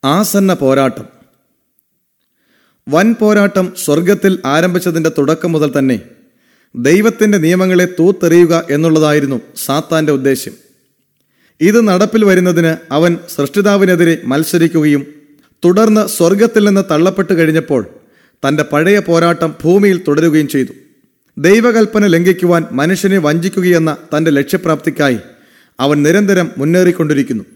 ആസന്ന പോരാട്ടം വൻ പോരാട്ടം സ്വർഗത്തിൽ ആരംഭിച്ചതിന്റെ തുടക്കം മുതൽ തന്നെ ദൈവത്തിന്റെ നിയമങ്ങളെ തൂത്തെറിയുക എന്നുള്ളതായിരുന്നു സാത്താന്റെ ഉദ്ദേശ്യം ഇത് നടപ്പിൽ വരുന്നതിന് അവൻ സൃഷ്ടിതാവിനെതിരെ മത്സരിക്കുകയും തുടർന്ന് സ്വർഗത്തിൽ നിന്ന് തള്ളപ്പെട്ടു കഴിഞ്ഞപ്പോൾ തന്റെ പഴയ പോരാട്ടം ഭൂമിയിൽ തുടരുകയും ചെയ്തു ദൈവകൽപ്പന ലംഘിക്കുവാൻ മനുഷ്യനെ വഞ്ചിക്കുകയെന്ന തന്റെ ലക്ഷ്യപ്രാപ്തിക്കായി അവൻ നിരന്തരം മുന്നേറിക്കൊണ്ടിരിക്കുന്നു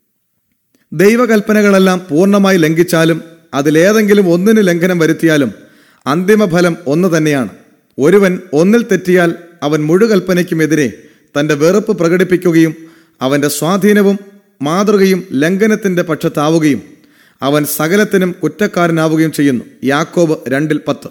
ദൈവകൽപ്പനകളെല്ലാം പൂർണ്ണമായി ലംഘിച്ചാലും അതിലേതെങ്കിലും ഒന്നിന് ലംഘനം വരുത്തിയാലും അന്തിമഫലം ഒന്ന് തന്നെയാണ് ഒരുവൻ ഒന്നിൽ തെറ്റിയാൽ അവൻ മുഴുകൽപ്പനയ്ക്കുമെതിരെ തന്റെ വെറുപ്പ് പ്രകടിപ്പിക്കുകയും അവന്റെ സ്വാധീനവും മാതൃകയും ലംഘനത്തിന്റെ പക്ഷത്താവുകയും അവൻ സകലത്തിനും കുറ്റക്കാരനാവുകയും ചെയ്യുന്നു യാക്കോബ് രണ്ടിൽ പത്ത്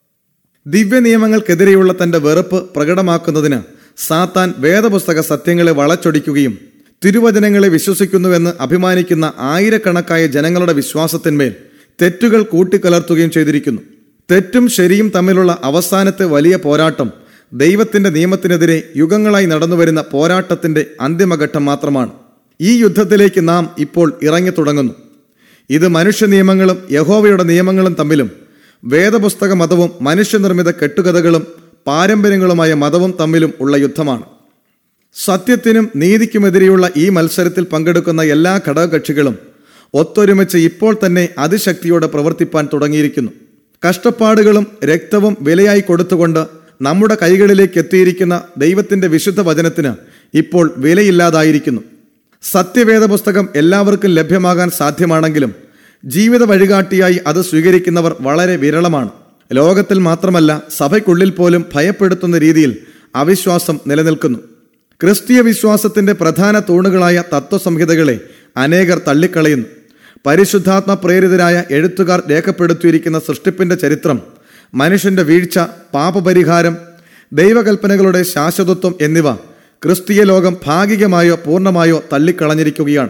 ദിവ്യനിയമങ്ങൾക്കെതിരെയുള്ള തന്റെ വെറുപ്പ് പ്രകടമാക്കുന്നതിന് സാത്താൻ വേദപുസ്തക സത്യങ്ങളെ വളച്ചൊടിക്കുകയും തിരുവചനങ്ങളെ വിശ്വസിക്കുന്നുവെന്ന് അഭിമാനിക്കുന്ന ആയിരക്കണക്കായ ജനങ്ങളുടെ വിശ്വാസത്തിന്മേൽ തെറ്റുകൾ കൂട്ടിക്കലർത്തുകയും ചെയ്തിരിക്കുന്നു തെറ്റും ശരിയും തമ്മിലുള്ള അവസാനത്തെ വലിയ പോരാട്ടം ദൈവത്തിന്റെ നിയമത്തിനെതിരെ യുഗങ്ങളായി നടന്നുവരുന്ന പോരാട്ടത്തിന്റെ അന്തിമഘട്ടം മാത്രമാണ് ഈ യുദ്ധത്തിലേക്ക് നാം ഇപ്പോൾ ഇറങ്ങി തുടങ്ങുന്നു ഇത് മനുഷ്യ നിയമങ്ങളും യഹോവയുടെ നിയമങ്ങളും തമ്മിലും വേദപുസ്തക മതവും മനുഷ്യനിർമ്മിത കെട്ടുകഥകളും പാരമ്പര്യങ്ങളുമായ മതവും തമ്മിലും ഉള്ള യുദ്ധമാണ് സത്യത്തിനും നീതിക്കുമെതിരെയുള്ള ഈ മത്സരത്തിൽ പങ്കെടുക്കുന്ന എല്ലാ ഘടകകക്ഷികളും ഒത്തൊരുമിച്ച് ഇപ്പോൾ തന്നെ അതിശക്തിയോടെ പ്രവർത്തിപ്പാൻ തുടങ്ങിയിരിക്കുന്നു കഷ്ടപ്പാടുകളും രക്തവും വിലയായി കൊടുത്തുകൊണ്ട് നമ്മുടെ കൈകളിലേക്ക് എത്തിയിരിക്കുന്ന ദൈവത്തിന്റെ വിശുദ്ധ വചനത്തിന് ഇപ്പോൾ വിലയില്ലാതായിരിക്കുന്നു സത്യവേദ പുസ്തകം എല്ലാവർക്കും ലഭ്യമാകാൻ സാധ്യമാണെങ്കിലും ജീവിത വഴികാട്ടിയായി അത് സ്വീകരിക്കുന്നവർ വളരെ വിരളമാണ് ലോകത്തിൽ മാത്രമല്ല സഭയ്ക്കുള്ളിൽ പോലും ഭയപ്പെടുത്തുന്ന രീതിയിൽ അവിശ്വാസം നിലനിൽക്കുന്നു ക്രിസ്തീയ വിശ്വാസത്തിന്റെ പ്രധാന തൂണുകളായ തത്വസംഹിതകളെ അനേകർ തള്ളിക്കളയുന്നു പരിശുദ്ധാത്മ പ്രേരിതരായ എഴുത്തുകാർ രേഖപ്പെടുത്തിയിരിക്കുന്ന സൃഷ്ടിപ്പിന്റെ ചരിത്രം മനുഷ്യന്റെ വീഴ്ച പാപപരിഹാരം ദൈവകൽപ്പനകളുടെ ശാശ്വതത്വം എന്നിവ ക്രിസ്തീയ ലോകം ഭാഗികമായോ പൂർണ്ണമായോ തള്ളിക്കളഞ്ഞിരിക്കുകയാണ്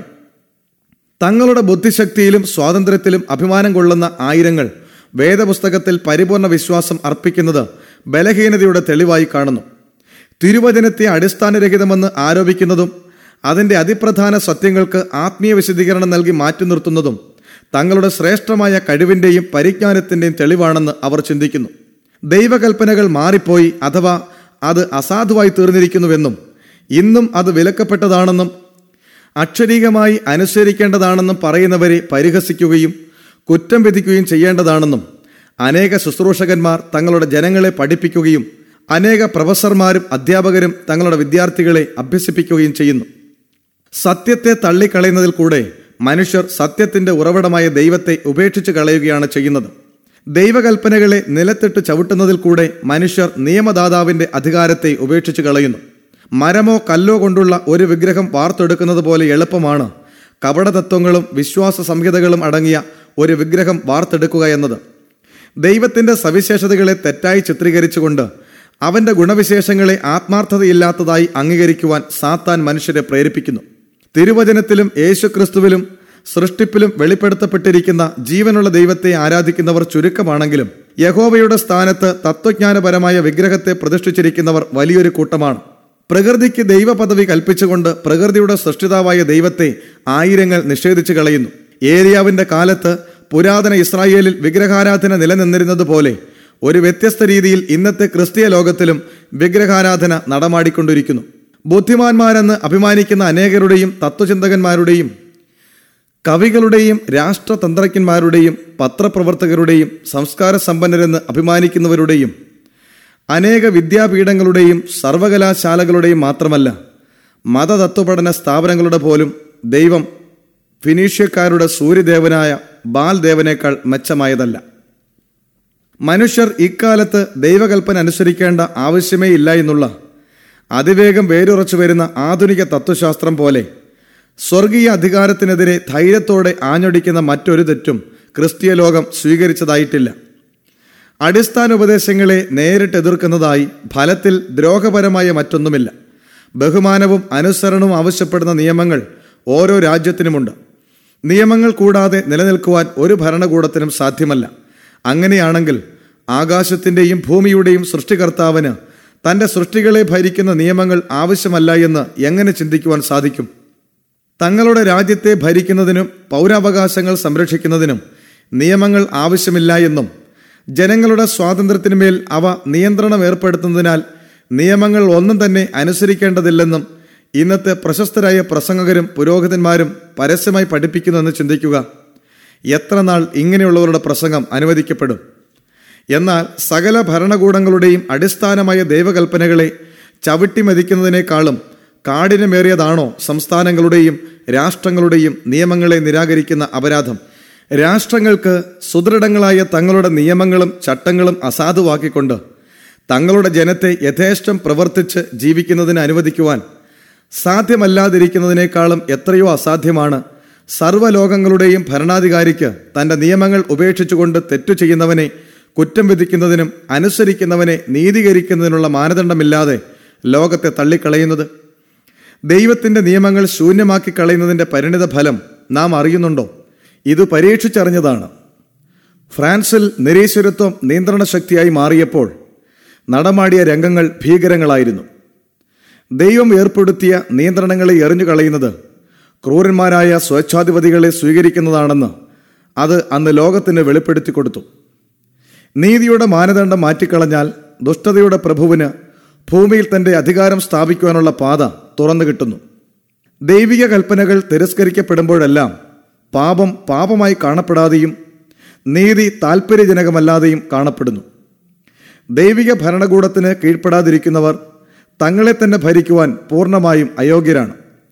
തങ്ങളുടെ ബുദ്ധിശക്തിയിലും സ്വാതന്ത്ര്യത്തിലും അഭിമാനം കൊള്ളുന്ന ആയിരങ്ങൾ വേദപുസ്തകത്തിൽ പരിപൂർണ വിശ്വാസം അർപ്പിക്കുന്നത് ബലഹീനതയുടെ തെളിവായി കാണുന്നു തിരുവചനത്തെ അടിസ്ഥാനരഹിതമെന്ന് ആരോപിക്കുന്നതും അതിന്റെ അതിപ്രധാന സത്യങ്ങൾക്ക് ആത്മീയ വിശദീകരണം നൽകി മാറ്റി നിർത്തുന്നതും തങ്ങളുടെ ശ്രേഷ്ഠമായ കഴിവിന്റെയും പരിജ്ഞാനത്തിന്റെയും തെളിവാണെന്ന് അവർ ചിന്തിക്കുന്നു ദൈവകൽപ്പനകൾ മാറിപ്പോയി അഥവാ അത് അസാധുവായി തീർന്നിരിക്കുന്നുവെന്നും ഇന്നും അത് വിലക്കപ്പെട്ടതാണെന്നും അക്ഷരീകമായി അനുസരിക്കേണ്ടതാണെന്നും പറയുന്നവരെ പരിഹസിക്കുകയും കുറ്റം വിധിക്കുകയും ചെയ്യേണ്ടതാണെന്നും അനേക ശുശ്രൂഷകന്മാർ തങ്ങളുടെ ജനങ്ങളെ പഠിപ്പിക്കുകയും അനേക പ്രൊഫസർമാരും അധ്യാപകരും തങ്ങളുടെ വിദ്യാർത്ഥികളെ അഭ്യസിപ്പിക്കുകയും ചെയ്യുന്നു സത്യത്തെ തള്ളിക്കളയുന്നതിൽ കൂടെ മനുഷ്യർ സത്യത്തിന്റെ ഉറവിടമായ ദൈവത്തെ ഉപേക്ഷിച്ച് കളയുകയാണ് ചെയ്യുന്നത് ദൈവകൽപ്പനകളെ നിലത്തിട്ട് ചവിട്ടുന്നതിൽ കൂടെ മനുഷ്യർ നിയമദാതാവിന്റെ അധികാരത്തെ ഉപേക്ഷിച്ച് കളയുന്നു മരമോ കല്ലോ കൊണ്ടുള്ള ഒരു വിഗ്രഹം വാർത്തെടുക്കുന്നത് പോലെ എളുപ്പമാണ് കപടതത്വങ്ങളും വിശ്വാസ സംഹിതകളും അടങ്ങിയ ഒരു വിഗ്രഹം വാർത്തെടുക്കുക എന്നത് ദൈവത്തിന്റെ സവിശേഷതകളെ തെറ്റായി ചിത്രീകരിച്ചുകൊണ്ട് അവന്റെ ഗുണവിശേഷങ്ങളെ ആത്മാർത്ഥതയില്ലാത്തതായി അംഗീകരിക്കുവാൻ സാത്താൻ മനുഷ്യരെ പ്രേരിപ്പിക്കുന്നു തിരുവചനത്തിലും യേശുക്രിസ്തുവിലും സൃഷ്ടിപ്പിലും വെളിപ്പെടുത്തപ്പെട്ടിരിക്കുന്ന ജീവനുള്ള ദൈവത്തെ ആരാധിക്കുന്നവർ ചുരുക്കമാണെങ്കിലും യഹോവയുടെ സ്ഥാനത്ത് തത്വജ്ഞാനപരമായ വിഗ്രഹത്തെ പ്രതിഷ്ഠിച്ചിരിക്കുന്നവർ വലിയൊരു കൂട്ടമാണ് പ്രകൃതിക്ക് ദൈവ പദവി കൽപ്പിച്ചുകൊണ്ട് പ്രകൃതിയുടെ സൃഷ്ടിതാവായ ദൈവത്തെ ആയിരങ്ങൾ നിഷേധിച്ചു കളയുന്നു ഏരിയാവിന്റെ കാലത്ത് പുരാതന ഇസ്രായേലിൽ വിഗ്രഹാരാധന നിലനിന്നിരുന്നത് പോലെ ഒരു വ്യത്യസ്ത രീതിയിൽ ഇന്നത്തെ ക്രിസ്തീയ ലോകത്തിലും വിഗ്രഹാരാധന നടമാടിക്കൊണ്ടിരിക്കുന്നു ബുദ്ധിമാന്മാരെന്ന് അഭിമാനിക്കുന്ന അനേകരുടെയും തത്വചിന്തകന്മാരുടെയും കവികളുടെയും രാഷ്ട്രതന്ത്രജ്ഞന്മാരുടെയും പത്രപ്രവർത്തകരുടെയും സംസ്കാര സമ്പന്നരെന്ന് അഭിമാനിക്കുന്നവരുടെയും അനേക വിദ്യാപീഠങ്ങളുടെയും സർവകലാശാലകളുടെയും മാത്രമല്ല മതതത്വപഠന സ്ഥാപനങ്ങളുടെ പോലും ദൈവം ഫിനീഷ്യക്കാരുടെ സൂര്യദേവനായ ബാൽ ദേവനേക്കാൾ മെച്ചമായതല്ല മനുഷ്യർ ഇക്കാലത്ത് ദൈവകൽപ്പന അനുസരിക്കേണ്ട ആവശ്യമേ ഇല്ല എന്നുള്ള അതിവേഗം വേരുറച്ചു വരുന്ന ആധുനിക തത്വശാസ്ത്രം പോലെ സ്വർഗീയ അധികാരത്തിനെതിരെ ധൈര്യത്തോടെ ആഞ്ഞൊടിക്കുന്ന മറ്റൊരു തെറ്റും ക്രിസ്തീയ ലോകം സ്വീകരിച്ചതായിട്ടില്ല അടിസ്ഥാന ഉപദേശങ്ങളെ നേരിട്ട് എതിർക്കുന്നതായി ഫലത്തിൽ ദ്രോഹപരമായ മറ്റൊന്നുമില്ല ബഹുമാനവും അനുസരണവും ആവശ്യപ്പെടുന്ന നിയമങ്ങൾ ഓരോ രാജ്യത്തിനുമുണ്ട് നിയമങ്ങൾ കൂടാതെ നിലനിൽക്കുവാൻ ഒരു ഭരണകൂടത്തിനും സാധ്യമല്ല അങ്ങനെയാണെങ്കിൽ ആകാശത്തിന്റെയും ഭൂമിയുടെയും സൃഷ്ടികർത്താവിന് തന്റെ സൃഷ്ടികളെ ഭരിക്കുന്ന നിയമങ്ങൾ ആവശ്യമല്ല എന്ന് എങ്ങനെ ചിന്തിക്കുവാൻ സാധിക്കും തങ്ങളുടെ രാജ്യത്തെ ഭരിക്കുന്നതിനും പൗരാവകാശങ്ങൾ സംരക്ഷിക്കുന്നതിനും നിയമങ്ങൾ ആവശ്യമില്ല എന്നും ജനങ്ങളുടെ സ്വാതന്ത്ര്യത്തിനുമേൽ അവ നിയന്ത്രണം ഏർപ്പെടുത്തുന്നതിനാൽ നിയമങ്ങൾ ഒന്നും തന്നെ അനുസരിക്കേണ്ടതില്ലെന്നും ഇന്നത്തെ പ്രശസ്തരായ പ്രസംഗകരും പുരോഹിതന്മാരും പരസ്യമായി പഠിപ്പിക്കുന്നുവെന്ന് ചിന്തിക്കുക എത്ര നാൾ ഇങ്ങനെയുള്ളവരുടെ പ്രസംഗം അനുവദിക്കപ്പെടും എന്നാൽ സകല ഭരണകൂടങ്ങളുടെയും അടിസ്ഥാനമായ ദൈവകൽപ്പനകളെ ചവിട്ടിമതിക്കുന്നതിനേക്കാളും കാഠിന്യമേറിയതാണോ സംസ്ഥാനങ്ങളുടെയും രാഷ്ട്രങ്ങളുടെയും നിയമങ്ങളെ നിരാകരിക്കുന്ന അപരാധം രാഷ്ട്രങ്ങൾക്ക് സുദൃഢങ്ങളായ തങ്ങളുടെ നിയമങ്ങളും ചട്ടങ്ങളും അസാധുവാക്കിക്കൊണ്ട് തങ്ങളുടെ ജനത്തെ യഥേഷ്ടം പ്രവർത്തിച്ച് ജീവിക്കുന്നതിന് അനുവദിക്കുവാൻ സാധ്യമല്ലാതിരിക്കുന്നതിനേക്കാളും എത്രയോ അസാധ്യമാണ് സർവ്വലോകങ്ങളുടെയും ഭരണാധികാരിക്ക് തന്റെ നിയമങ്ങൾ ഉപേക്ഷിച്ചുകൊണ്ട് തെറ്റു ചെയ്യുന്നവനെ കുറ്റം വിധിക്കുന്നതിനും അനുസരിക്കുന്നവനെ നീതീകരിക്കുന്നതിനുള്ള മാനദണ്ഡമില്ലാതെ ലോകത്തെ തള്ളിക്കളയുന്നത് ദൈവത്തിന്റെ നിയമങ്ങൾ ശൂന്യമാക്കി കളയുന്നതിന്റെ പരിണിത ഫലം നാം അറിയുന്നുണ്ടോ ഇത് പരീക്ഷിച്ചറിഞ്ഞതാണ് ഫ്രാൻസിൽ നിരീശ്വരത്വം നിയന്ത്രണ ശക്തിയായി മാറിയപ്പോൾ നടമാടിയ രംഗങ്ങൾ ഭീകരങ്ങളായിരുന്നു ദൈവം ഏർപ്പെടുത്തിയ നിയന്ത്രണങ്ങളെ എറിഞ്ഞു കളയുന്നത് ക്രൂരന്മാരായ സ്വേച്ഛാധിപതികളെ സ്വീകരിക്കുന്നതാണെന്ന് അത് അന്ന് ലോകത്തിന് വെളിപ്പെടുത്തി കൊടുത്തു നീതിയുടെ മാനദണ്ഡം മാറ്റിക്കളഞ്ഞാൽ ദുഷ്ടതയുടെ പ്രഭുവിന് ഭൂമിയിൽ തന്റെ അധികാരം സ്ഥാപിക്കുവാനുള്ള പാത തുറന്നു കിട്ടുന്നു ദൈവിക കൽപ്പനകൾ തിരസ്കരിക്കപ്പെടുമ്പോഴെല്ലാം പാപം പാപമായി കാണപ്പെടാതെയും നീതി താൽപ്പര്യജനകമല്ലാതെയും കാണപ്പെടുന്നു ദൈവിക ഭരണകൂടത്തിന് കീഴ്പ്പെടാതിരിക്കുന്നവർ തങ്ങളെ തന്നെ ഭരിക്കുവാൻ പൂർണ്ണമായും അയോഗ്യരാണ്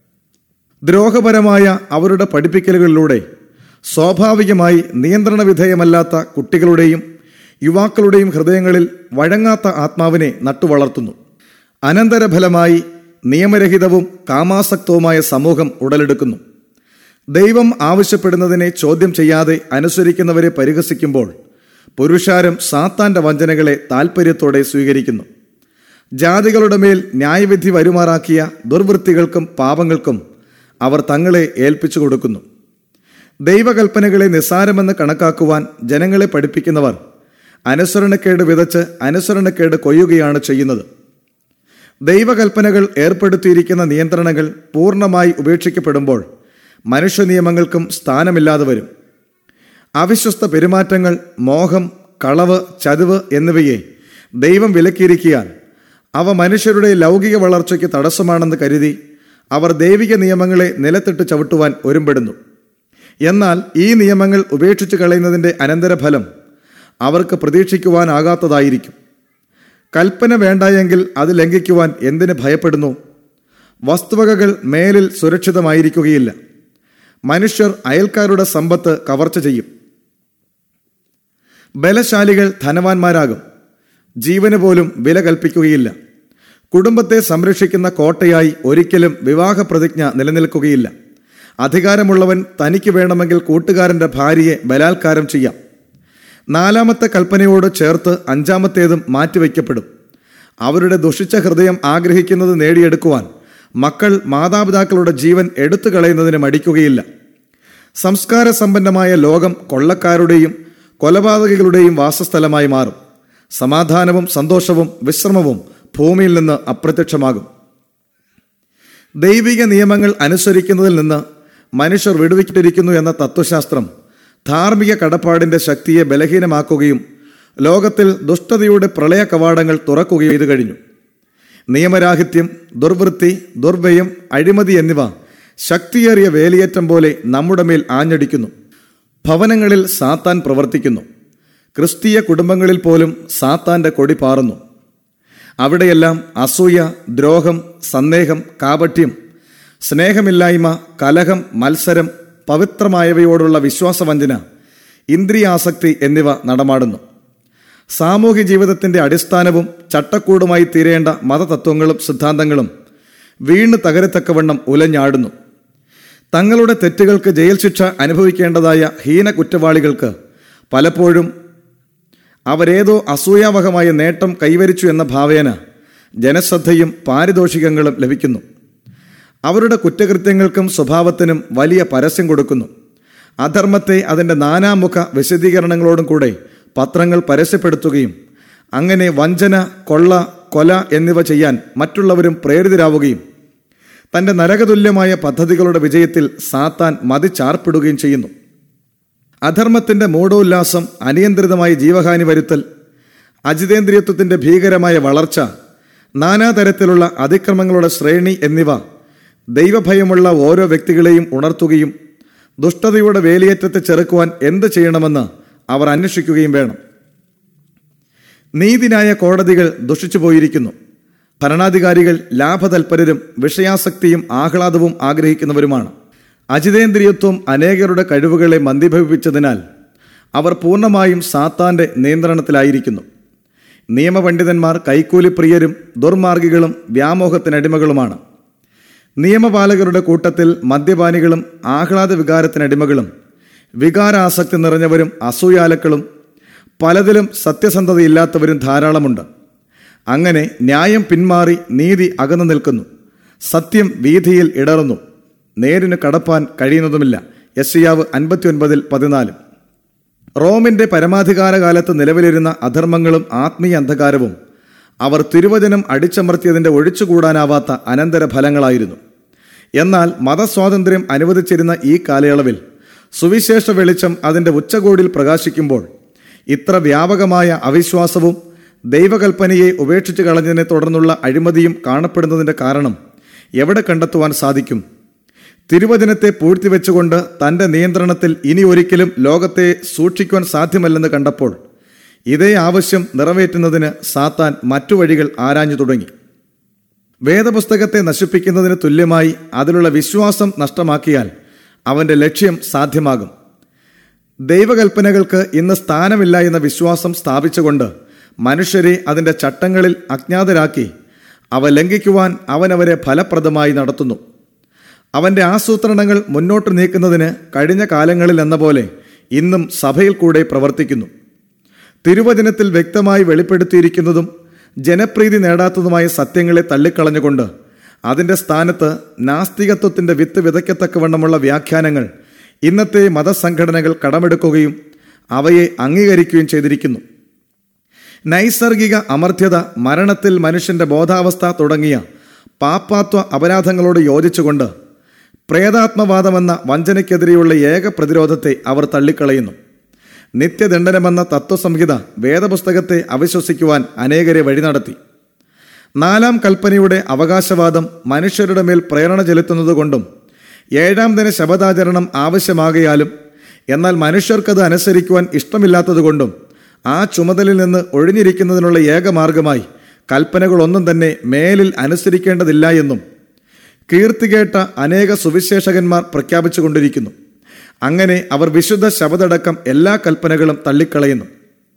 ദ്രോഹപരമായ അവരുടെ പഠിപ്പിക്കലുകളിലൂടെ സ്വാഭാവികമായി നിയന്ത്രണ വിധേയമല്ലാത്ത കുട്ടികളുടെയും യുവാക്കളുടെയും ഹൃദയങ്ങളിൽ വഴങ്ങാത്ത ആത്മാവിനെ നട്ടുവളർത്തുന്നു അനന്തരഫലമായി നിയമരഹിതവും കാമാസക്തവുമായ സമൂഹം ഉടലെടുക്കുന്നു ദൈവം ആവശ്യപ്പെടുന്നതിനെ ചോദ്യം ചെയ്യാതെ അനുസരിക്കുന്നവരെ പരിഹസിക്കുമ്പോൾ പുരുഷാരം സാത്താന്റെ വഞ്ചനകളെ താൽപ്പര്യത്തോടെ സ്വീകരിക്കുന്നു ജാതികളുടെ മേൽ ന്യായവിധി വരുമാറാക്കിയ ദുർവൃത്തികൾക്കും പാപങ്ങൾക്കും അവർ തങ്ങളെ ഏൽപ്പിച്ചു കൊടുക്കുന്നു ദൈവകൽപ്പനകളെ നിസ്സാരമെന്ന് കണക്കാക്കുവാൻ ജനങ്ങളെ പഠിപ്പിക്കുന്നവർ അനുസരണക്കേട് വിതച്ച് അനുസരണക്കേട് കൊയ്യുകയാണ് ചെയ്യുന്നത് ദൈവകൽപ്പനകൾ ഏർപ്പെടുത്തിയിരിക്കുന്ന നിയന്ത്രണങ്ങൾ പൂർണ്ണമായി ഉപേക്ഷിക്കപ്പെടുമ്പോൾ മനുഷ്യ നിയമങ്ങൾക്കും സ്ഥാനമില്ലാതെ വരും അവിശ്വസ്ത പെരുമാറ്റങ്ങൾ മോഹം കളവ് ചതിവ് എന്നിവയെ ദൈവം വിലക്കിയിരിക്കാൻ അവ മനുഷ്യരുടെ ലൗകിക വളർച്ചയ്ക്ക് തടസ്സമാണെന്ന് കരുതി അവർ ദൈവിക നിയമങ്ങളെ നിലത്തിട്ട് ചവിട്ടുവാൻ ഒരുമ്പെടുന്നു എന്നാൽ ഈ നിയമങ്ങൾ ഉപേക്ഷിച്ചു കളയുന്നതിൻ്റെ അനന്തരഫലം അവർക്ക് പ്രതീക്ഷിക്കുവാനാകാത്തതായിരിക്കും കൽപ്പന വേണ്ടായെങ്കിൽ അത് ലംഘിക്കുവാൻ എന്തിന് ഭയപ്പെടുന്നു വസ്തുവകകൾ മേലിൽ സുരക്ഷിതമായിരിക്കുകയില്ല മനുഷ്യർ അയൽക്കാരുടെ സമ്പത്ത് കവർച്ച ചെയ്യും ബലശാലികൾ ധനവാന്മാരാകും ജീവന് പോലും വില കൽപ്പിക്കുകയില്ല കുടുംബത്തെ സംരക്ഷിക്കുന്ന കോട്ടയായി ഒരിക്കലും വിവാഹ പ്രതിജ്ഞ നിലനിൽക്കുകയില്ല അധികാരമുള്ളവൻ തനിക്ക് വേണമെങ്കിൽ കൂട്ടുകാരന്റെ ഭാര്യയെ ബലാത്കാരം ചെയ്യാം നാലാമത്തെ കൽപ്പനയോട് ചേർത്ത് അഞ്ചാമത്തേതും മാറ്റിവെക്കപ്പെടും അവരുടെ ദുഷിച്ച ഹൃദയം ആഗ്രഹിക്കുന്നത് നേടിയെടുക്കുവാൻ മക്കൾ മാതാപിതാക്കളുടെ ജീവൻ എടുത്തു കളയുന്നതിന് മടിക്കുകയില്ല സംസ്കാര സമ്പന്നമായ ലോകം കൊള്ളക്കാരുടെയും കൊലപാതകികളുടെയും വാസസ്ഥലമായി മാറും സമാധാനവും സന്തോഷവും വിശ്രമവും ഭൂമിയിൽ നിന്ന് അപ്രത്യക്ഷമാകും ദൈവിക നിയമങ്ങൾ അനുസരിക്കുന്നതിൽ നിന്ന് മനുഷ്യർ വിടുവിച്ചിരിക്കുന്നു എന്ന തത്വശാസ്ത്രം ധാർമ്മിക കടപ്പാടിന്റെ ശക്തിയെ ബലഹീനമാക്കുകയും ലോകത്തിൽ ദുഷ്ടതയുടെ പ്രളയ കവാടങ്ങൾ തുറക്കുകയും ചെയ്തു കഴിഞ്ഞു നിയമരാഹിത്യം ദുർവൃത്തി ദുർവ്യയം അഴിമതി എന്നിവ ശക്തിയേറിയ വേലിയേറ്റം പോലെ നമ്മുടെ മേൽ ആഞ്ഞടിക്കുന്നു ഭവനങ്ങളിൽ സാത്താൻ പ്രവർത്തിക്കുന്നു ക്രിസ്തീയ കുടുംബങ്ങളിൽ പോലും സാത്താന്റെ കൊടി പാറുന്നു അവിടെയെല്ലാം അസൂയ ദ്രോഹം സന്ദേഹം കാപട്യം സ്നേഹമില്ലായ്മ കലഹം മത്സരം പവിത്രമായവയോടുള്ള വിശ്വാസവഞ്ചന ഇന്ദ്രിയാസക്തി എന്നിവ നടമാടുന്നു സാമൂഹ്യ ജീവിതത്തിന്റെ അടിസ്ഥാനവും ചട്ടക്കൂടുമായി തീരേണ്ട മതതത്വങ്ങളും സിദ്ധാന്തങ്ങളും വീണ് തകരത്തക്കവണ്ണം ഉലഞ്ഞാടുന്നു തങ്ങളുടെ തെറ്റുകൾക്ക് ജയിൽ ശിക്ഷ അനുഭവിക്കേണ്ടതായ ഹീന കുറ്റവാളികൾക്ക് പലപ്പോഴും അവരേതോ അസൂയാവഹമായ നേട്ടം കൈവരിച്ചു എന്ന ഭാവേന ജനശ്രദ്ധയും പാരിതോഷികങ്ങളും ലഭിക്കുന്നു അവരുടെ കുറ്റകൃത്യങ്ങൾക്കും സ്വഭാവത്തിനും വലിയ പരസ്യം കൊടുക്കുന്നു അധർമ്മത്തെ അതിൻ്റെ നാനാമുഖ വിശദീകരണങ്ങളോടും കൂടെ പത്രങ്ങൾ പരസ്യപ്പെടുത്തുകയും അങ്ങനെ വഞ്ചന കൊള്ള കൊല എന്നിവ ചെയ്യാൻ മറ്റുള്ളവരും പ്രേരിതരാവുകയും തന്റെ നരകതുല്യമായ പദ്ധതികളുടെ വിജയത്തിൽ സാത്താൻ മതിച്ചാർപ്പിടുകയും ചെയ്യുന്നു അധർമ്മത്തിന്റെ മൂഢോല്ലാസം അനിയന്ത്രിതമായ ജീവഹാനി വരുത്തൽ അജിതേന്ദ്രിയത്വത്തിന്റെ ഭീകരമായ വളർച്ച നാനാതരത്തിലുള്ള അതിക്രമങ്ങളുടെ ശ്രേണി എന്നിവ ദൈവഭയമുള്ള ഓരോ വ്യക്തികളെയും ഉണർത്തുകയും ദുഷ്ടതയുടെ വേലിയേറ്റത്തെ ചെറുക്കുവാൻ എന്ത് ചെയ്യണമെന്ന് അവർ അന്വേഷിക്കുകയും വേണം നീതിന്യായ കോടതികൾ ദുഷിച്ചു പോയിരിക്കുന്നു ഭരണാധികാരികൾ ലാഭതൽപരരും വിഷയാസക്തിയും ആഹ്ലാദവും ആഗ്രഹിക്കുന്നവരുമാണ് അജിതേന്ദ്രിയത്വം അനേകരുടെ കഴിവുകളെ മന്ദീഭവിപ്പിച്ചതിനാൽ അവർ പൂർണ്ണമായും സാത്താന്റെ നിയന്ത്രണത്തിലായിരിക്കുന്നു നിയമപണ്ഡിതന്മാർ കൈക്കൂലിപ്രിയരും ദുർമാർഗികളും വ്യാമോഹത്തിനടിമകളുമാണ് നിയമപാലകരുടെ കൂട്ടത്തിൽ മദ്യപാനികളും ആഹ്ലാദ വികാരത്തിനടിമകളും വികാരാസക്തി നിറഞ്ഞവരും അസൂയാലക്കളും പലതിലും സത്യസന്ധതയില്ലാത്തവരും ധാരാളമുണ്ട് അങ്ങനെ ന്യായം പിന്മാറി നീതി അകന്നു നിൽക്കുന്നു സത്യം വീതിയിൽ ഇടറുന്നു നേരിന് കടപ്പാൻ കഴിയുന്നതുമില്ല യശയാവ് അൻപത്തിയൊൻപതിൽ പതിനാല് റോമിന്റെ പരമാധികാര കാലത്ത് നിലവിലിരുന്ന അധർമ്മങ്ങളും ആത്മീയ അന്ധകാരവും അവർ തിരുവചനം അടിച്ചമർത്തിയതിന്റെ ഒഴിച്ചുകൂടാനാവാത്ത അനന്തര ഫലങ്ങളായിരുന്നു എന്നാൽ മതസ്വാതന്ത്ര്യം അനുവദിച്ചിരുന്ന ഈ കാലയളവിൽ സുവിശേഷ വെളിച്ചം അതിന്റെ ഉച്ചകോടിയിൽ പ്രകാശിക്കുമ്പോൾ ഇത്ര വ്യാപകമായ അവിശ്വാസവും ദൈവകൽപ്പനയെ ഉപേക്ഷിച്ചു കളഞ്ഞതിനെ തുടർന്നുള്ള അഴിമതിയും കാണപ്പെടുന്നതിന്റെ കാരണം എവിടെ കണ്ടെത്തുവാൻ സാധിക്കും തിരുവചനത്തെ പൂഴ്ത്തിവെച്ചുകൊണ്ട് തന്റെ നിയന്ത്രണത്തിൽ ഇനി ഒരിക്കലും ലോകത്തെ സൂക്ഷിക്കുവാൻ സാധ്യമല്ലെന്ന് കണ്ടപ്പോൾ ഇതേ ആവശ്യം നിറവേറ്റുന്നതിന് സാത്താൻ മറ്റു വഴികൾ ആരാഞ്ഞു തുടങ്ങി വേദപുസ്തകത്തെ നശിപ്പിക്കുന്നതിന് തുല്യമായി അതിലുള്ള വിശ്വാസം നഷ്ടമാക്കിയാൽ അവന്റെ ലക്ഷ്യം സാധ്യമാകും ദൈവകൽപ്പനകൾക്ക് ഇന്ന് സ്ഥാനമില്ല എന്ന വിശ്വാസം സ്ഥാപിച്ചുകൊണ്ട് മനുഷ്യരെ അതിന്റെ ചട്ടങ്ങളിൽ അജ്ഞാതരാക്കി അവ ലംഘിക്കുവാൻ അവനവരെ ഫലപ്രദമായി നടത്തുന്നു അവന്റെ ആസൂത്രണങ്ങൾ മുന്നോട്ട് നീക്കുന്നതിന് കഴിഞ്ഞ കാലങ്ങളിൽ എന്ന പോലെ ഇന്നും സഭയിൽ കൂടെ പ്രവർത്തിക്കുന്നു തിരുവചനത്തിൽ വ്യക്തമായി വെളിപ്പെടുത്തിയിരിക്കുന്നതും ജനപ്രീതി നേടാത്തതുമായ സത്യങ്ങളെ തള്ളിക്കളഞ്ഞുകൊണ്ട് അതിന്റെ സ്ഥാനത്ത് നാസ്തികത്വത്തിന്റെ വിത്ത് വിതയ്ക്കത്തക്കവണ്ണമുള്ള വ്യാഖ്യാനങ്ങൾ ഇന്നത്തെ മതസംഘടനകൾ കടമെടുക്കുകയും അവയെ അംഗീകരിക്കുകയും ചെയ്തിരിക്കുന്നു നൈസർഗിക അമർത്യത മരണത്തിൽ മനുഷ്യന്റെ ബോധാവസ്ഥ തുടങ്ങിയ പാപ്പാത്വ അപരാധങ്ങളോട് യോജിച്ചുകൊണ്ട് പ്രേതാത്മവാദമെന്ന വഞ്ചനയ്ക്കെതിരെയുള്ള ഏക പ്രതിരോധത്തെ അവർ തള്ളിക്കളയുന്നു നിത്യദണ്ഡനമെന്ന തത്വസംഹിത വേദപുസ്തകത്തെ അവിശ്വസിക്കുവാൻ അനേകരെ വഴി നടത്തി നാലാം കൽപ്പനയുടെ അവകാശവാദം മനുഷ്യരുടെ മേൽ പ്രേരണ ചെലുത്തുന്നതുകൊണ്ടും ഏഴാം ദിന ശബദാചരണം ആവശ്യമാകയാലും എന്നാൽ മനുഷ്യർക്കത് അനുസരിക്കുവാൻ ഇഷ്ടമില്ലാത്തതുകൊണ്ടും ആ ചുമതലയിൽ നിന്ന് ഒഴിഞ്ഞിരിക്കുന്നതിനുള്ള ഏക മാർഗമായി കൽപ്പനകളൊന്നും തന്നെ മേലിൽ അനുസരിക്കേണ്ടതില്ല എന്നും കീർത്തികേട്ട അനേക സുവിശേഷകന്മാർ പ്രഖ്യാപിച്ചുകൊണ്ടിരിക്കുന്നു അങ്ങനെ അവർ വിശുദ്ധ ശബദടക്കം എല്ലാ കൽപ്പനകളും തള്ളിക്കളയുന്നു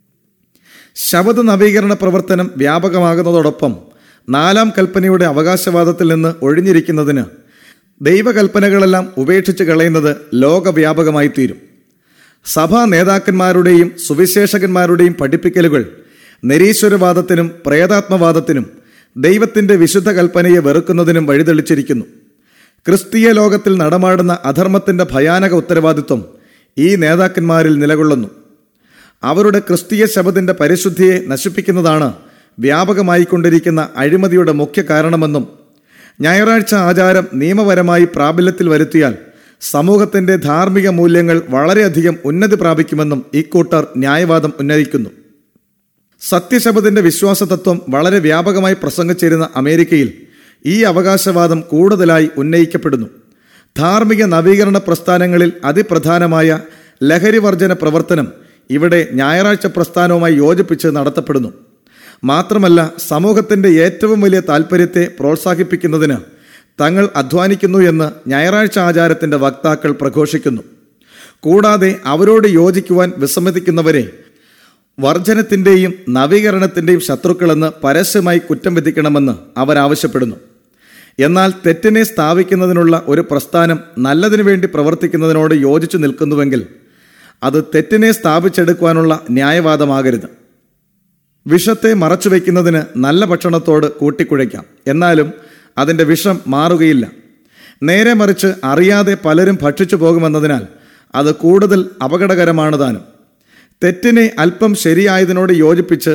ശബദ നവീകരണ പ്രവർത്തനം വ്യാപകമാകുന്നതോടൊപ്പം നാലാം കൽപ്പനയുടെ അവകാശവാദത്തിൽ നിന്ന് ഒഴിഞ്ഞിരിക്കുന്നതിന് ദൈവകൽപ്പനകളെല്ലാം ഉപേക്ഷിച്ച് കളയുന്നത് ലോകവ്യാപകമായി തീരും സഭാ നേതാക്കന്മാരുടെയും സുവിശേഷകന്മാരുടെയും പഠിപ്പിക്കലുകൾ നിരീശ്വരവാദത്തിനും പ്രേതാത്മവാദത്തിനും ദൈവത്തിന്റെ വിശുദ്ധ കൽപ്പനയെ വെറുക്കുന്നതിനും വഴിതെളിച്ചിരിക്കുന്നു ക്രിസ്തീയ ലോകത്തിൽ നടമാടുന്ന അധർമ്മത്തിന്റെ ഭയാനക ഉത്തരവാദിത്വം ഈ നേതാക്കന്മാരിൽ നിലകൊള്ളുന്നു അവരുടെ ക്രിസ്തീയ ശബദിന്റെ പരിശുദ്ധിയെ നശിപ്പിക്കുന്നതാണ് വ്യാപകമായിക്കൊണ്ടിരിക്കുന്ന അഴിമതിയുടെ മുഖ്യ കാരണമെന്നും ഞായറാഴ്ച ആചാരം നിയമപരമായി പ്രാബല്യത്തിൽ വരുത്തിയാൽ സമൂഹത്തിന്റെ ധാർമ്മിക മൂല്യങ്ങൾ വളരെയധികം ഉന്നതി പ്രാപിക്കുമെന്നും ഇക്കൂട്ടർ ന്യായവാദം ഉന്നയിക്കുന്നു സത്യശബദിന്റെ വിശ്വാസതത്വം വളരെ വ്യാപകമായി പ്രസംഗിച്ചിരുന്ന അമേരിക്കയിൽ ഈ അവകാശവാദം കൂടുതലായി ഉന്നയിക്കപ്പെടുന്നു ധാർമ്മിക നവീകരണ പ്രസ്ഥാനങ്ങളിൽ അതിപ്രധാനമായ ലഹരിവർജന പ്രവർത്തനം ഇവിടെ ഞായറാഴ്ച പ്രസ്ഥാനവുമായി യോജിപ്പിച്ച് നടത്തപ്പെടുന്നു മാത്രമല്ല സമൂഹത്തിന്റെ ഏറ്റവും വലിയ താൽപ്പര്യത്തെ പ്രോത്സാഹിപ്പിക്കുന്നതിന് തങ്ങൾ അധ്വാനിക്കുന്നു എന്ന് ഞായറാഴ്ച ആചാരത്തിന്റെ വക്താക്കൾ പ്രഘോഷിക്കുന്നു കൂടാതെ അവരോട് യോജിക്കുവാൻ വിസമ്മതിക്കുന്നവരെ വർജനത്തിന്റെയും നവീകരണത്തിന്റെയും ശത്രുക്കളെന്ന് പരസ്യമായി കുറ്റം വിധിക്കണമെന്ന് അവരാവശ്യപ്പെടുന്നു എന്നാൽ തെറ്റിനെ സ്ഥാപിക്കുന്നതിനുള്ള ഒരു പ്രസ്ഥാനം നല്ലതിനു വേണ്ടി പ്രവർത്തിക്കുന്നതിനോട് യോജിച്ചു നിൽക്കുന്നുവെങ്കിൽ അത് തെറ്റിനെ സ്ഥാപിച്ചെടുക്കുവാനുള്ള ന്യായവാദമാകരുത് വിഷത്തെ മറച്ചുവെക്കുന്നതിന് നല്ല ഭക്ഷണത്തോട് കൂട്ടിക്കുഴയ്ക്കാം എന്നാലും അതിന്റെ വിഷം മാറുകയില്ല നേരെ മറിച്ച് അറിയാതെ പലരും ഭക്ഷിച്ചു പോകുമെന്നതിനാൽ അത് കൂടുതൽ അപകടകരമാണ് താനും തെറ്റിനെ അല്പം ശരിയായതിനോട് യോജിപ്പിച്ച്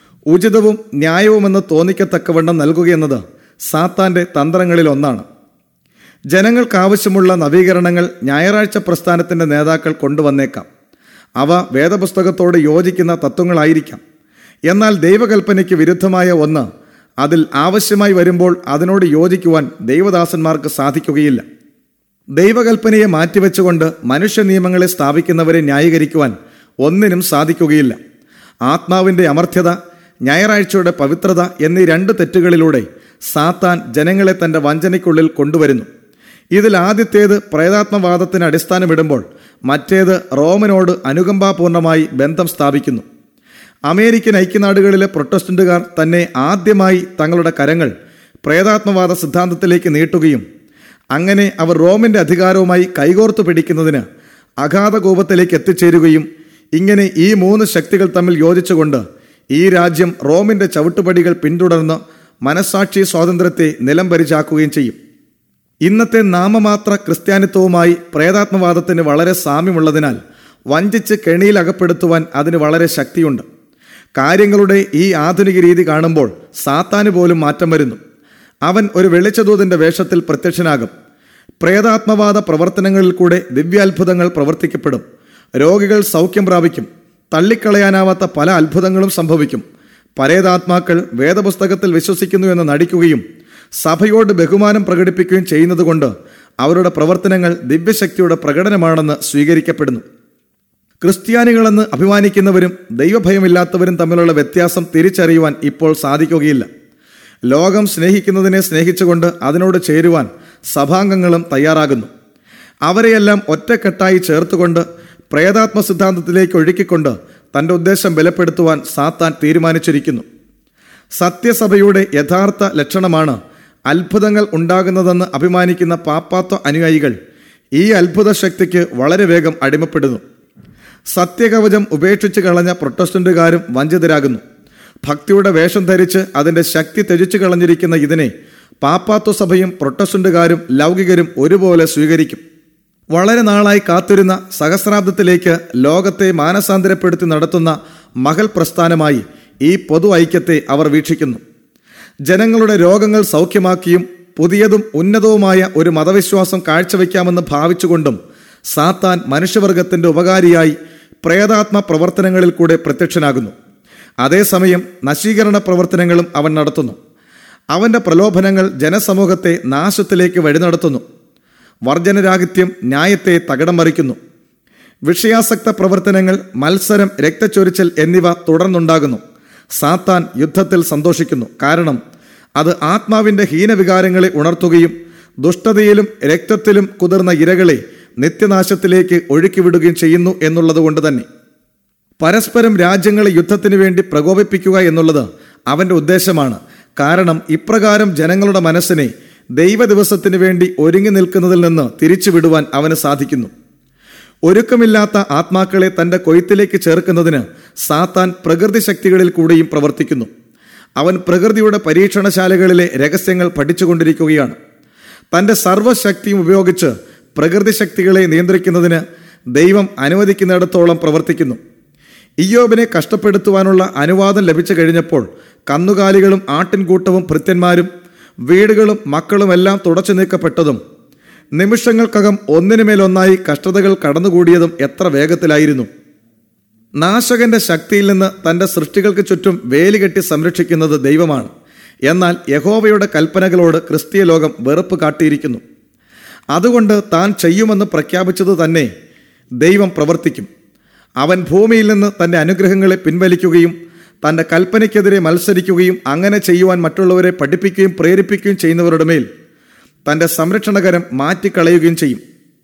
ഉചിതവും ന്യായവുമെന്ന് തോന്നിക്കത്തക്കവണ്ണം നൽകുകയെന്നത് സാത്താന്റെ തന്ത്രങ്ങളിൽ ഒന്നാണ് ജനങ്ങൾക്കാവശ്യമുള്ള നവീകരണങ്ങൾ ഞായറാഴ്ച പ്രസ്ഥാനത്തിന്റെ നേതാക്കൾ കൊണ്ടുവന്നേക്കാം അവ വേദപുസ്തകത്തോട് യോജിക്കുന്ന തത്വങ്ങളായിരിക്കാം എന്നാൽ ദൈവകൽപ്പനയ്ക്ക് വിരുദ്ധമായ ഒന്ന് അതിൽ ആവശ്യമായി വരുമ്പോൾ അതിനോട് യോജിക്കുവാൻ ദൈവദാസന്മാർക്ക് സാധിക്കുകയില്ല ദൈവകൽപ്പനയെ മാറ്റിവെച്ചുകൊണ്ട് മനുഷ്യ നിയമങ്ങളെ സ്ഥാപിക്കുന്നവരെ ന്യായീകരിക്കുവാൻ ഒന്നിനും സാധിക്കുകയില്ല ആത്മാവിന്റെ അമർത്യത ഞായറാഴ്ചയുടെ പവിത്രത എന്നീ രണ്ട് തെറ്റുകളിലൂടെ സാത്താൻ ജനങ്ങളെ തന്റെ വഞ്ചനയ്ക്കുള്ളിൽ കൊണ്ടുവരുന്നു ഇതിൽ ആദ്യത്തേത് പ്രേതാത്മവാദത്തിന് അടിസ്ഥാനമിടുമ്പോൾ മറ്റേത് റോമനോട് അനുകമ്പാപൂർണമായി ബന്ധം സ്ഥാപിക്കുന്നു അമേരിക്കൻ ഐക്യനാടുകളിലെ പ്രൊട്ടസ്റ്റന്റുകാർ തന്നെ ആദ്യമായി തങ്ങളുടെ കരങ്ങൾ പ്രേതാത്മവാദ സിദ്ധാന്തത്തിലേക്ക് നീട്ടുകയും അങ്ങനെ അവർ റോമിന്റെ അധികാരവുമായി കൈകോർത്തു പിടിക്കുന്നതിന് അഗാധകൂപത്തിലേക്ക് എത്തിച്ചേരുകയും ഇങ്ങനെ ഈ മൂന്ന് ശക്തികൾ തമ്മിൽ യോജിച്ചുകൊണ്ട് ഈ രാജ്യം റോമിന്റെ ചവിട്ടുപടികൾ പിന്തുടർന്ന് മനസാക്ഷി സ്വാതന്ത്ര്യത്തെ നിലംപരിചാക്കുകയും ചെയ്യും ഇന്നത്തെ നാമമാത്ര ക്രിസ്ത്യാനിത്വവുമായി പ്രേതാത്മവാദത്തിന് വളരെ സാമ്യമുള്ളതിനാൽ വഞ്ചിച്ച് കെണിയിൽ അകപ്പെടുത്തുവാൻ അതിന് വളരെ ശക്തിയുണ്ട് കാര്യങ്ങളുടെ ഈ ആധുനിക രീതി കാണുമ്പോൾ സാത്താന് പോലും മാറ്റം വരുന്നു അവൻ ഒരു വെളിച്ചദൂതന്റെ വേഷത്തിൽ പ്രത്യക്ഷനാകും പ്രേതാത്മവാദ പ്രവർത്തനങ്ങളിൽ കൂടെ ദിവ്യാത്ഭുതങ്ങൾ പ്രവർത്തിക്കപ്പെടും രോഗികൾ സൗഖ്യം പ്രാപിക്കും തള്ളിക്കളയാനാവാത്ത പല അത്ഭുതങ്ങളും സംഭവിക്കും പരേതാത്മാക്കൾ വേദപുസ്തകത്തിൽ വിശ്വസിക്കുന്നു എന്ന് നടിക്കുകയും സഭയോട് ബഹുമാനം പ്രകടിപ്പിക്കുകയും ചെയ്യുന്നതുകൊണ്ട് അവരുടെ പ്രവർത്തനങ്ങൾ ദിവ്യശക്തിയുടെ പ്രകടനമാണെന്ന് സ്വീകരിക്കപ്പെടുന്നു ക്രിസ്ത്യാനികളെന്ന് അഭിമാനിക്കുന്നവരും ദൈവഭയമില്ലാത്തവരും തമ്മിലുള്ള വ്യത്യാസം തിരിച്ചറിയുവാൻ ഇപ്പോൾ സാധിക്കുകയില്ല ലോകം സ്നേഹിക്കുന്നതിനെ സ്നേഹിച്ചുകൊണ്ട് അതിനോട് ചേരുവാൻ സഭാംഗങ്ങളും തയ്യാറാകുന്നു അവരെയെല്ലാം ഒറ്റക്കെട്ടായി ചേർത്തുകൊണ്ട് പ്രേതാത്മ സിദ്ധാന്തത്തിലേക്ക് ഒഴുക്കിക്കൊണ്ട് തന്റെ ഉദ്ദേശം ബലപ്പെടുത്തുവാൻ സാത്താൻ തീരുമാനിച്ചിരിക്കുന്നു സത്യസഭയുടെ യഥാർത്ഥ ലക്ഷണമാണ് അത്ഭുതങ്ങൾ ഉണ്ടാകുന്നതെന്ന് അഭിമാനിക്കുന്ന പാപ്പാത്വ അനുയായികൾ ഈ അത്ഭുത ശക്തിക്ക് വളരെ വേഗം അടിമപ്പെടുന്നു സത്യകവചം ഉപേക്ഷിച്ച് കളഞ്ഞ പ്രൊട്ടസ്റ്റന്റുകാരും വഞ്ചിതരാകുന്നു ഭക്തിയുടെ വേഷം ധരിച്ച് അതിന്റെ ശക്തി ത്യജിച്ചു കളഞ്ഞിരിക്കുന്ന ഇതിനെ പാപ്പാത്വ സഭയും പ്രൊട്ടസ്റ്റന്റുകാരും ലൗകികരും ഒരുപോലെ സ്വീകരിക്കും വളരെ നാളായി കാത്തിരുന്ന സഹസ്രാബ്ദത്തിലേക്ക് ലോകത്തെ മാനസാന്തരപ്പെടുത്തി നടത്തുന്ന മകൾ പ്രസ്ഥാനമായി ഈ പൊതു ഐക്യത്തെ അവർ വീക്ഷിക്കുന്നു ജനങ്ങളുടെ രോഗങ്ങൾ സൗഖ്യമാക്കിയും പുതിയതും ഉന്നതവുമായ ഒരു മതവിശ്വാസം കാഴ്ചവെക്കാമെന്ന് ഭാവിച്ചുകൊണ്ടും സാത്താൻ മനുഷ്യവർഗത്തിന്റെ ഉപകാരിയായി പ്രേതാത്മ പ്രവർത്തനങ്ങളിൽ കൂടെ പ്രത്യക്ഷനാകുന്നു അതേസമയം നശീകരണ പ്രവർത്തനങ്ങളും അവൻ നടത്തുന്നു അവന്റെ പ്രലോഭനങ്ങൾ ജനസമൂഹത്തെ നാശത്തിലേക്ക് വഴി നടത്തുന്നു വർജനരാഹിത്യം ന്യായത്തെ തകിടം മറിക്കുന്നു വിഷയാസക്ത പ്രവർത്തനങ്ങൾ മത്സരം രക്തച്ചൊരിച്ചൽ എന്നിവ തുടർന്നുണ്ടാകുന്നു സാത്താൻ യുദ്ധത്തിൽ സന്തോഷിക്കുന്നു കാരണം അത് ആത്മാവിന്റെ ഹീനവികാരങ്ങളെ ഉണർത്തുകയും ദുഷ്ടതയിലും രക്തത്തിലും കുതിർന്ന ഇരകളെ നിത്യനാശത്തിലേക്ക് ഒഴുക്കിവിടുകയും ചെയ്യുന്നു എന്നുള്ളത് കൊണ്ട് തന്നെ പരസ്പരം രാജ്യങ്ങളെ യുദ്ധത്തിന് വേണ്ടി പ്രകോപിപ്പിക്കുക എന്നുള്ളത് അവന്റെ ഉദ്ദേശമാണ് കാരണം ഇപ്രകാരം ജനങ്ങളുടെ മനസ്സിനെ ദൈവ ദിവസത്തിന് വേണ്ടി ഒരുങ്ങി നിൽക്കുന്നതിൽ നിന്ന് തിരിച്ചുവിടുവാൻ അവന് സാധിക്കുന്നു ഒരുക്കമില്ലാത്ത ആത്മാക്കളെ തന്റെ കൊയ്ത്തിലേക്ക് ചേർക്കുന്നതിന് സാത്താൻ പ്രകൃതി ശക്തികളിൽ കൂടിയും പ്രവർത്തിക്കുന്നു അവൻ പ്രകൃതിയുടെ പരീക്ഷണശാലകളിലെ രഹസ്യങ്ങൾ പഠിച്ചുകൊണ്ടിരിക്കുകയാണ് തന്റെ സർവശക്തിയും ഉപയോഗിച്ച് പ്രകൃതി ശക്തികളെ നിയന്ത്രിക്കുന്നതിന് ദൈവം അനുവദിക്കുന്നിടത്തോളം പ്രവർത്തിക്കുന്നു ഇയ്യോബിനെ കഷ്ടപ്പെടുത്തുവാനുള്ള അനുവാദം ലഭിച്ചു കഴിഞ്ഞപ്പോൾ കന്നുകാലികളും ആട്ടിൻകൂട്ടവും ഭൃത്യന്മാരും വീടുകളും മക്കളുമെല്ലാം തുടച്ചു നീക്കപ്പെട്ടതും നിമിഷങ്ങൾക്കകം ഒന്നിനുമേലൊന്നായി കഷ്ടതകൾ കടന്നുകൂടിയതും എത്ര വേഗത്തിലായിരുന്നു നാശകന്റെ ശക്തിയിൽ നിന്ന് തന്റെ സൃഷ്ടികൾക്ക് ചുറ്റും വേലികെട്ടി സംരക്ഷിക്കുന്നത് ദൈവമാണ് എന്നാൽ യഹോവയുടെ കൽപ്പനകളോട് ക്രിസ്തീയ ലോകം വെറുപ്പ് കാട്ടിയിരിക്കുന്നു അതുകൊണ്ട് താൻ ചെയ്യുമെന്ന് പ്രഖ്യാപിച്ചത് തന്നെ ദൈവം പ്രവർത്തിക്കും അവൻ ഭൂമിയിൽ നിന്ന് തന്റെ അനുഗ്രഹങ്ങളെ പിൻവലിക്കുകയും തന്റെ കൽപ്പനയ്ക്കെതിരെ മത്സരിക്കുകയും അങ്ങനെ ചെയ്യുവാൻ മറ്റുള്ളവരെ പഠിപ്പിക്കുകയും പ്രേരിപ്പിക്കുകയും ചെയ്യുന്നവരുടെ മേൽ തന്റെ സംരക്ഷണകരം മാറ്റിക്കളയുകയും ചെയ്യും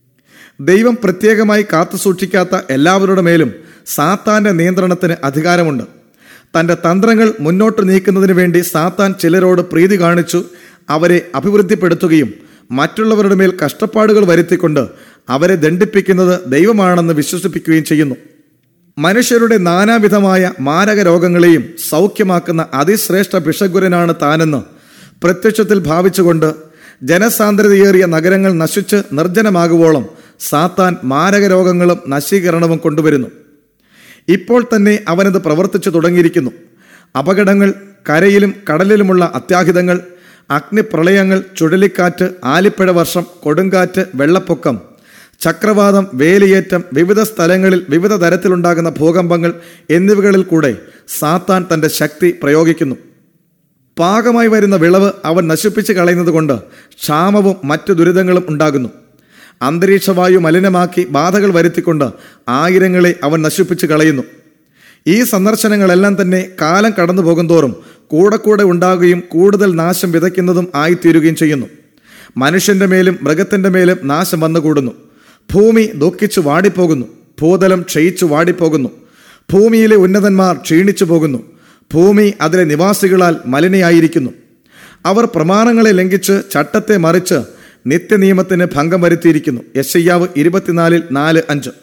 ദൈവം പ്രത്യേകമായി കാത്തുസൂക്ഷിക്കാത്ത എല്ലാവരുടെ മേലും സാത്താന്റെ നിയന്ത്രണത്തിന് അധികാരമുണ്ട് തന്റെ തന്ത്രങ്ങൾ മുന്നോട്ട് നീക്കുന്നതിന് വേണ്ടി സാത്താൻ ചിലരോട് പ്രീതി കാണിച്ചു അവരെ അഭിവൃദ്ധിപ്പെടുത്തുകയും മറ്റുള്ളവരുടെ മേൽ കഷ്ടപ്പാടുകൾ വരുത്തിക്കൊണ്ട് അവരെ ദണ്ഡിപ്പിക്കുന്നത് ദൈവമാണെന്ന് വിശ്വസിപ്പിക്കുകയും ചെയ്യുന്നു മനുഷ്യരുടെ നാനാവിധമായ മാരക രോഗങ്ങളെയും സൗഖ്യമാക്കുന്ന അതിശ്രേഷ്ഠ ഭിഷഗുരനാണ് താനെന്ന് പ്രത്യക്ഷത്തിൽ ഭാവിച്ചുകൊണ്ട് ജനസാന്ദ്രതയേറിയ നഗരങ്ങൾ നശിച്ച് നിർജ്ജനമാകുവോളം സാത്താൻ മാരക രോഗങ്ങളും നശീകരണവും കൊണ്ടുവരുന്നു ഇപ്പോൾ തന്നെ അവനത് പ്രവർത്തിച്ചു തുടങ്ങിയിരിക്കുന്നു അപകടങ്ങൾ കരയിലും കടലിലുമുള്ള അത്യാഹിതങ്ങൾ അഗ്നിപ്രളയങ്ങൾ ചുഴലിക്കാറ്റ് ആലിപ്പഴ വർഷം കൊടുങ്കാറ്റ് വെള്ളപ്പൊക്കം ചക്രവാതം വേലിയേറ്റം വിവിധ സ്ഥലങ്ങളിൽ വിവിധ തരത്തിലുണ്ടാകുന്ന ഭൂകമ്പങ്ങൾ എന്നിവകളിൽ കൂടെ സാത്താൻ തന്റെ ശക്തി പ്രയോഗിക്കുന്നു പാകമായി വരുന്ന വിളവ് അവൻ നശിപ്പിച്ച് കളയുന്നത് കൊണ്ട് ക്ഷാമവും മറ്റു ദുരിതങ്ങളും ഉണ്ടാകുന്നു അന്തരീക്ഷവായു മലിനമാക്കി ബാധകൾ വരുത്തിക്കൊണ്ട് ആയിരങ്ങളെ അവൻ നശിപ്പിച്ച് കളയുന്നു ഈ സന്ദർശനങ്ങളെല്ലാം തന്നെ കാലം കടന്നു പോകുന്തോറും കൂടെ കൂടെ ഉണ്ടാകുകയും കൂടുതൽ നാശം വിതയ്ക്കുന്നതും ആയിത്തീരുകയും ചെയ്യുന്നു മനുഷ്യന്റെ മേലും മൃഗത്തിന്റെ മേലും നാശം വന്നുകൂടുന്നു ഭൂമി ദുഃഖിച്ചു വാടിപ്പോകുന്നു ഭൂതലം ക്ഷയിച്ചു വാടിപ്പോകുന്നു ഭൂമിയിലെ ഉന്നതന്മാർ ക്ഷീണിച്ചു പോകുന്നു ഭൂമി അതിലെ നിവാസികളാൽ മലിനയായിരിക്കുന്നു അവർ പ്രമാണങ്ങളെ ലംഘിച്ച് ചട്ടത്തെ മറിച്ച് നിത്യനിയമത്തിന് ഭംഗം വരുത്തിയിരിക്കുന്നു യശയ്യാവ് ഇരുപത്തിനാലിൽ നാല് അഞ്ച്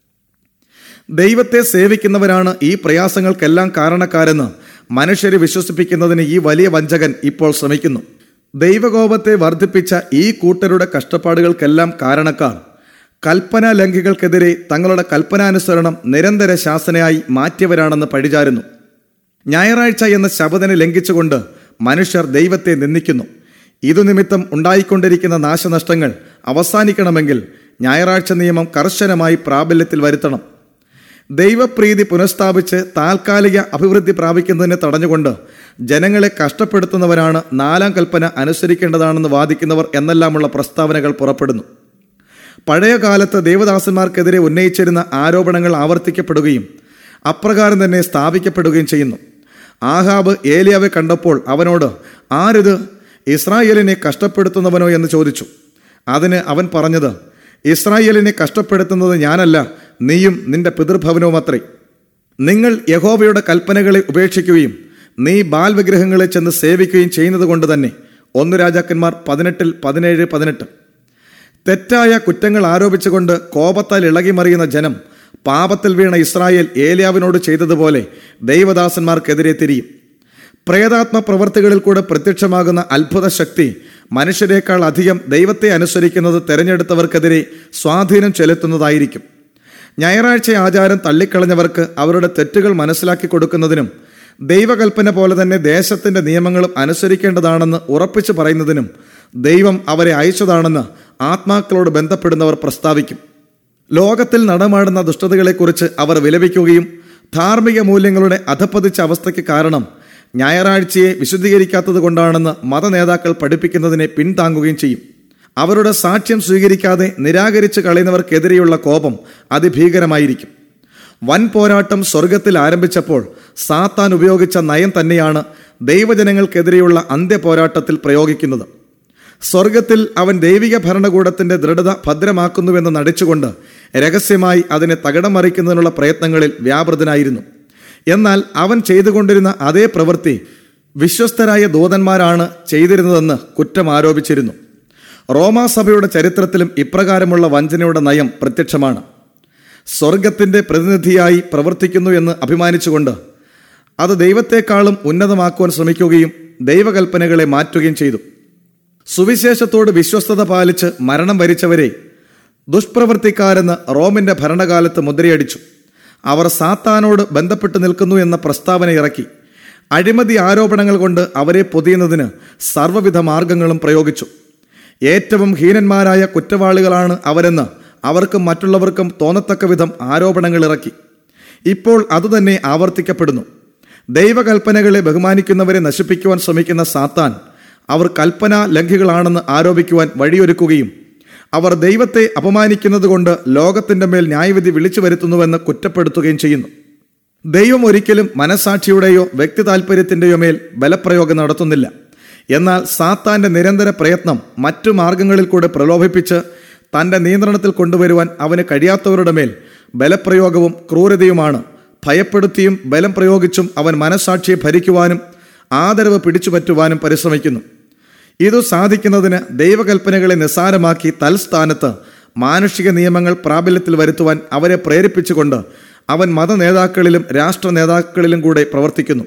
ദൈവത്തെ സേവിക്കുന്നവരാണ് ഈ പ്രയാസങ്ങൾക്കെല്ലാം കാരണക്കാരെന്ന് മനുഷ്യരെ വിശ്വസിപ്പിക്കുന്നതിന് ഈ വലിയ വഞ്ചകൻ ഇപ്പോൾ ശ്രമിക്കുന്നു ദൈവകോപത്തെ വർദ്ധിപ്പിച്ച ഈ കൂട്ടരുടെ കഷ്ടപ്പാടുകൾക്കെല്ലാം കാരണക്കാർ കൽപ്പനാ ലംഘികൾക്കെതിരെ തങ്ങളുടെ കൽപ്പനാനുസരണം നിരന്തര ശാസനയായി മാറ്റിയവരാണെന്ന് പഴിചാരുന്നു ഞായറാഴ്ച എന്ന ശബദനെ ലംഘിച്ചുകൊണ്ട് മനുഷ്യർ ദൈവത്തെ നിന്ദിക്കുന്നു ഇതു നിമിത്തം ഉണ്ടായിക്കൊണ്ടിരിക്കുന്ന നാശനഷ്ടങ്ങൾ അവസാനിക്കണമെങ്കിൽ ഞായറാഴ്ച നിയമം കർശനമായി പ്രാബല്യത്തിൽ വരുത്തണം ദൈവപ്രീതി പുനഃസ്ഥാപിച്ച് താൽക്കാലിക അഭിവൃദ്ധി പ്രാപിക്കുന്നതിനെ തടഞ്ഞുകൊണ്ട് ജനങ്ങളെ കഷ്ടപ്പെടുത്തുന്നവരാണ് നാലാം കൽപ്പന അനുസരിക്കേണ്ടതാണെന്ന് വാദിക്കുന്നവർ എന്നെല്ലാമുള്ള പ്രസ്താവനകൾ പുറപ്പെടുന്നു പഴയ കാലത്ത് ദേവദാസന്മാർക്കെതിരെ ഉന്നയിച്ചിരുന്ന ആരോപണങ്ങൾ ആവർത്തിക്കപ്പെടുകയും അപ്രകാരം തന്നെ സ്ഥാപിക്കപ്പെടുകയും ചെയ്യുന്നു ആഹാബ് ഏലിയാവെ കണ്ടപ്പോൾ അവനോട് ആരിത് ഇസ്രായേലിനെ കഷ്ടപ്പെടുത്തുന്നവനോ എന്ന് ചോദിച്ചു അതിന് അവൻ പറഞ്ഞത് ഇസ്രായേലിനെ കഷ്ടപ്പെടുത്തുന്നത് ഞാനല്ല നീയും നിന്റെ പിതൃഭവനവുമത്രേ നിങ്ങൾ യഹോവയുടെ കൽപ്പനകളെ ഉപേക്ഷിക്കുകയും നീ ബാൽ വിഗ്രഹങ്ങളെ ചെന്ന് സേവിക്കുകയും ചെയ്യുന്നത് കൊണ്ട് തന്നെ ഒന്ന് രാജാക്കന്മാർ പതിനെട്ടിൽ പതിനേഴ് പതിനെട്ട് തെറ്റായ കുറ്റങ്ങൾ ആരോപിച്ചുകൊണ്ട് കോപത്താൽ ഇളകിമറിയുന്ന ജനം പാപത്തിൽ വീണ ഇസ്രായേൽ ഏലിയാവിനോട് ചെയ്തതുപോലെ ദൈവദാസന്മാർക്കെതിരെ തിരിയും പ്രേതാത്മ പ്രവർത്തികളിൽ കൂടെ പ്രത്യക്ഷമാകുന്ന അത്ഭുത ശക്തി മനുഷ്യരെക്കാൾ അധികം ദൈവത്തെ അനുസരിക്കുന്നത് തെരഞ്ഞെടുത്തവർക്കെതിരെ സ്വാധീനം ചെലുത്തുന്നതായിരിക്കും ഞായറാഴ്ച ആചാരം തള്ളിക്കളഞ്ഞവർക്ക് അവരുടെ തെറ്റുകൾ മനസ്സിലാക്കി കൊടുക്കുന്നതിനും ദൈവകൽപ്പന പോലെ തന്നെ ദേശത്തിന്റെ നിയമങ്ങളും അനുസരിക്കേണ്ടതാണെന്ന് ഉറപ്പിച്ചു പറയുന്നതിനും ദൈവം അവരെ അയച്ചതാണെന്ന് ആത്മാക്കളോട് ബന്ധപ്പെടുന്നവർ പ്രസ്താവിക്കും ലോകത്തിൽ നടമാടുന്ന ദുഷ്ടതകളെക്കുറിച്ച് അവർ വിലപിക്കുകയും ധാർമ്മിക മൂല്യങ്ങളുടെ അധപ്പതിച്ച അവസ്ഥയ്ക്ക് കാരണം ഞായറാഴ്ചയെ വിശുദ്ധീകരിക്കാത്തത് കൊണ്ടാണെന്ന് മതനേതാക്കൾ പഠിപ്പിക്കുന്നതിനെ പിന്താങ്ങുകയും ചെയ്യും അവരുടെ സാക്ഷ്യം സ്വീകരിക്കാതെ നിരാകരിച്ച് കളയുന്നവർക്കെതിരെയുള്ള കോപം അതിഭീകരമായിരിക്കും വൻ പോരാട്ടം സ്വർഗത്തിൽ ആരംഭിച്ചപ്പോൾ സാത്താൻ ഉപയോഗിച്ച നയം തന്നെയാണ് ദൈവജനങ്ങൾക്കെതിരെയുള്ള അന്ത്യപോരാട്ടത്തിൽ പ്രയോഗിക്കുന്നത് സ്വർഗത്തിൽ അവൻ ദൈവിക ഭരണകൂടത്തിന്റെ ദൃഢത ഭദ്രമാക്കുന്നുവെന്ന് നടിച്ചുകൊണ്ട് രഹസ്യമായി അതിനെ തകിടം മറിക്കുന്നതിനുള്ള പ്രയത്നങ്ങളിൽ വ്യാപൃതനായിരുന്നു എന്നാൽ അവൻ ചെയ്തുകൊണ്ടിരുന്ന അതേ പ്രവൃത്തി വിശ്വസ്തരായ ദൂതന്മാരാണ് ചെയ്തിരുന്നതെന്ന് കുറ്റം ആരോപിച്ചിരുന്നു റോമാസഭയുടെ ചരിത്രത്തിലും ഇപ്രകാരമുള്ള വഞ്ചനയുടെ നയം പ്രത്യക്ഷമാണ് സ്വർഗത്തിന്റെ പ്രതിനിധിയായി പ്രവർത്തിക്കുന്നു എന്ന് അഭിമാനിച്ചുകൊണ്ട് അത് ദൈവത്തെക്കാളും ഉന്നതമാക്കുവാൻ ശ്രമിക്കുകയും ദൈവകൽപ്പനകളെ മാറ്റുകയും ചെയ്തു സുവിശേഷത്തോട് വിശ്വസ്തത പാലിച്ച് മരണം വരിച്ചവരെ ദുഷ്പ്രവർത്തിക്കാരെന്ന് റോമിന്റെ ഭരണകാലത്ത് മുദ്രയടിച്ചു അവർ സാത്താനോട് ബന്ധപ്പെട്ട് നിൽക്കുന്നു എന്ന പ്രസ്താവന ഇറക്കി അഴിമതി ആരോപണങ്ങൾ കൊണ്ട് അവരെ പൊതിയുന്നതിന് സർവ്വവിധ മാർഗങ്ങളും പ്രയോഗിച്ചു ഏറ്റവും ഹീനന്മാരായ കുറ്റവാളികളാണ് അവരെന്ന് അവർക്കും മറ്റുള്ളവർക്കും തോന്നത്തക്ക വിധം ആരോപണങ്ങൾ ഇറക്കി ഇപ്പോൾ അതുതന്നെ ആവർത്തിക്കപ്പെടുന്നു ദൈവകൽപ്പനകളെ ബഹുമാനിക്കുന്നവരെ നശിപ്പിക്കുവാൻ ശ്രമിക്കുന്ന സാത്താൻ അവർ കൽപ്പന ലംഘികളാണെന്ന് ആരോപിക്കുവാൻ വഴിയൊരുക്കുകയും അവർ ദൈവത്തെ അപമാനിക്കുന്നത് കൊണ്ട് ലോകത്തിന്റെ മേൽ ന്യായവിധി വിളിച്ചു വരുത്തുന്നുവെന്ന് കുറ്റപ്പെടുത്തുകയും ചെയ്യുന്നു ദൈവം ഒരിക്കലും മനസാക്ഷിയുടെയോ വ്യക്തി താൽപ്പര്യത്തിന്റെയോ മേൽ ബലപ്രയോഗം നടത്തുന്നില്ല എന്നാൽ സാത്താന്റെ നിരന്തര പ്രയത്നം മറ്റു മാർഗങ്ങളിൽ കൂടെ പ്രലോഭിപ്പിച്ച് തന്റെ നിയന്ത്രണത്തിൽ കൊണ്ടുവരുവാൻ അവന് കഴിയാത്തവരുടെ മേൽ ബലപ്രയോഗവും ക്രൂരതയുമാണ് ഭയപ്പെടുത്തിയും ബലം പ്രയോഗിച്ചും അവൻ മനസാക്ഷിയെ ഭരിക്കുവാനും ആദരവ് പിടിച്ചുപറ്റുവാനും പരിശ്രമിക്കുന്നു ഇതു സാധിക്കുന്നതിന് ദൈവകൽപ്പനകളെ നിസ്സാരമാക്കി തൽസ്ഥാനത്ത് മാനുഷിക നിയമങ്ങൾ പ്രാബല്യത്തിൽ വരുത്തുവാൻ അവരെ പ്രേരിപ്പിച്ചുകൊണ്ട് അവൻ മത നേതാക്കളിലും രാഷ്ട്ര നേതാക്കളിലും കൂടെ പ്രവർത്തിക്കുന്നു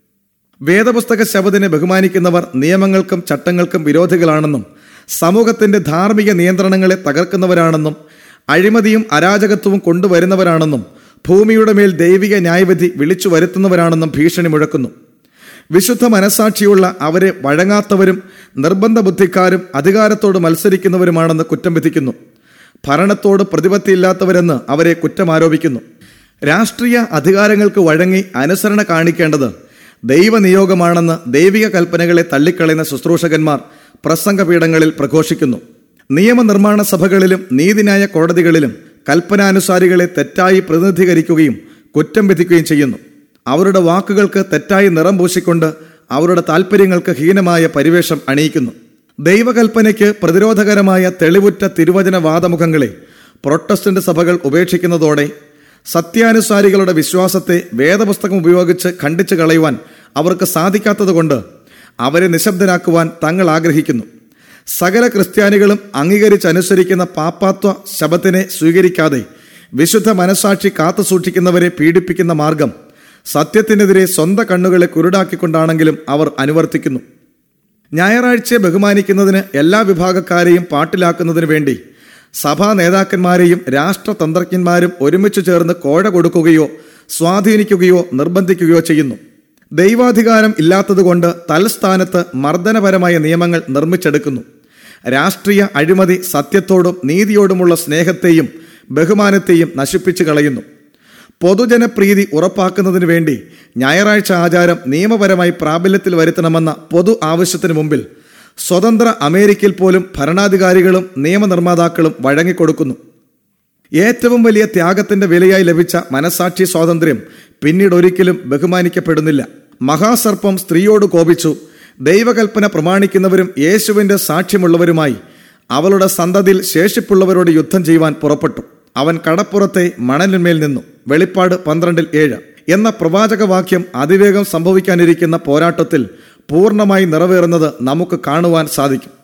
വേദപുസ്തക ശബദിനെ ബഹുമാനിക്കുന്നവർ നിയമങ്ങൾക്കും ചട്ടങ്ങൾക്കും വിരോധികളാണെന്നും സമൂഹത്തിന്റെ ധാർമ്മിക നിയന്ത്രണങ്ങളെ തകർക്കുന്നവരാണെന്നും അഴിമതിയും അരാജകത്വവും കൊണ്ടുവരുന്നവരാണെന്നും ഭൂമിയുടെ മേൽ ദൈവിക ന്യായവിധി വിളിച്ചു വരുത്തുന്നവരാണെന്നും ഭീഷണി മുഴക്കുന്നു വിശുദ്ധ മനസാക്ഷിയുള്ള അവരെ വഴങ്ങാത്തവരും നിർബന്ധ ബുദ്ധിക്കാരും അധികാരത്തോട് മത്സരിക്കുന്നവരുമാണെന്ന് കുറ്റം വിധിക്കുന്നു ഭരണത്തോട് പ്രതിപത്തിയില്ലാത്തവരെന്ന് അവരെ കുറ്റമാരോപിക്കുന്നു രാഷ്ട്രീയ അധികാരങ്ങൾക്ക് വഴങ്ങി അനുസരണ കാണിക്കേണ്ടത് ദൈവനിയോഗമാണെന്ന് ദൈവിക കൽപ്പനകളെ തള്ളിക്കളയുന്ന ശുശ്രൂഷകന്മാർ പ്രസംഗപീഠങ്ങളിൽ പ്രഘോഷിക്കുന്നു നിയമനിർമ്മാണ സഭകളിലും നീതിന്യായ കോടതികളിലും കൽപ്പനാനുസാരികളെ തെറ്റായി പ്രതിനിധീകരിക്കുകയും കുറ്റം വിധിക്കുകയും ചെയ്യുന്നു അവരുടെ വാക്കുകൾക്ക് തെറ്റായി നിറം പൂശിക്കൊണ്ട് അവരുടെ താൽപ്പര്യങ്ങൾക്ക് ഹീനമായ പരിവേഷം അണിയിക്കുന്നു ദൈവകൽപ്പനയ്ക്ക് പ്രതിരോധകരമായ തെളിവുറ്റ തിരുവചന വാദമുഖങ്ങളെ പ്രൊട്ടസ്റ്റന്റ് സഭകൾ ഉപേക്ഷിക്കുന്നതോടെ സത്യാനുസാരികളുടെ വിശ്വാസത്തെ വേദപുസ്തകം ഉപയോഗിച്ച് ഖണ്ഡിച്ചു കളയുവാൻ അവർക്ക് സാധിക്കാത്തതുകൊണ്ട് അവരെ നിശബ്ദരാക്കുവാൻ തങ്ങൾ ആഗ്രഹിക്കുന്നു സകല ക്രിസ്ത്യാനികളും അംഗീകരിച്ചനുസരിക്കുന്ന പാപ്പാത്വ ശബത്തിനെ സ്വീകരിക്കാതെ വിശുദ്ധ മനസാക്ഷി കാത്തു സൂക്ഷിക്കുന്നവരെ പീഡിപ്പിക്കുന്ന മാർഗം സത്യത്തിനെതിരെ സ്വന്തം കണ്ണുകളെ കുരുടാക്കിക്കൊണ്ടാണെങ്കിലും അവർ അനുവർത്തിക്കുന്നു ഞായറാഴ്ചയെ ബഹുമാനിക്കുന്നതിന് എല്ലാ വിഭാഗക്കാരെയും പാട്ടിലാക്കുന്നതിന് വേണ്ടി സഭാ നേതാക്കന്മാരെയും രാഷ്ട്രതന്ത്രജ്ഞന്മാരും ഒരുമിച്ച് ചേർന്ന് കോഴ കൊടുക്കുകയോ സ്വാധീനിക്കുകയോ നിർബന്ധിക്കുകയോ ചെയ്യുന്നു ദൈവാധികാരം ഇല്ലാത്തതുകൊണ്ട് തൽസ്ഥാനത്ത് മർദ്ദനപരമായ നിയമങ്ങൾ നിർമ്മിച്ചെടുക്കുന്നു രാഷ്ട്രീയ അഴിമതി സത്യത്തോടും നീതിയോടുമുള്ള സ്നേഹത്തെയും ബഹുമാനത്തെയും നശിപ്പിച്ചു കളയുന്നു പൊതുജനപ്രീതി ഉറപ്പാക്കുന്നതിന് വേണ്ടി ഞായറാഴ്ച ആചാരം നിയമപരമായി പ്രാബല്യത്തിൽ വരുത്തണമെന്ന പൊതു ആവശ്യത്തിനു മുമ്പിൽ സ്വതന്ത്ര അമേരിക്കയിൽ പോലും ഭരണാധികാരികളും നിയമനിർമ്മാതാക്കളും വഴങ്ങിക്കൊടുക്കുന്നു ഏറ്റവും വലിയ ത്യാഗത്തിന്റെ വിലയായി ലഭിച്ച മനസാക്ഷി സ്വാതന്ത്ര്യം പിന്നീട് ഒരിക്കലും ബഹുമാനിക്കപ്പെടുന്നില്ല മഹാസർപ്പം സ്ത്രീയോട് കോപിച്ചു ദൈവകൽപ്പന പ്രമാണിക്കുന്നവരും യേശുവിന്റെ സാക്ഷ്യമുള്ളവരുമായി അവളുടെ സന്തതിയിൽ ശേഷിപ്പുള്ളവരോട് യുദ്ധം ചെയ്യുവാൻ പുറപ്പെട്ടു അവൻ കടപ്പുറത്തെ മണലിന്മേൽ നിന്നു വെളിപ്പാട് പന്ത്രണ്ടിൽ ഏഴ് എന്ന പ്രവാചകവാക്യം അതിവേഗം സംഭവിക്കാനിരിക്കുന്ന പോരാട്ടത്തിൽ പൂർണ്ണമായി നിറവേറുന്നത് നമുക്ക് കാണുവാൻ സാധിക്കും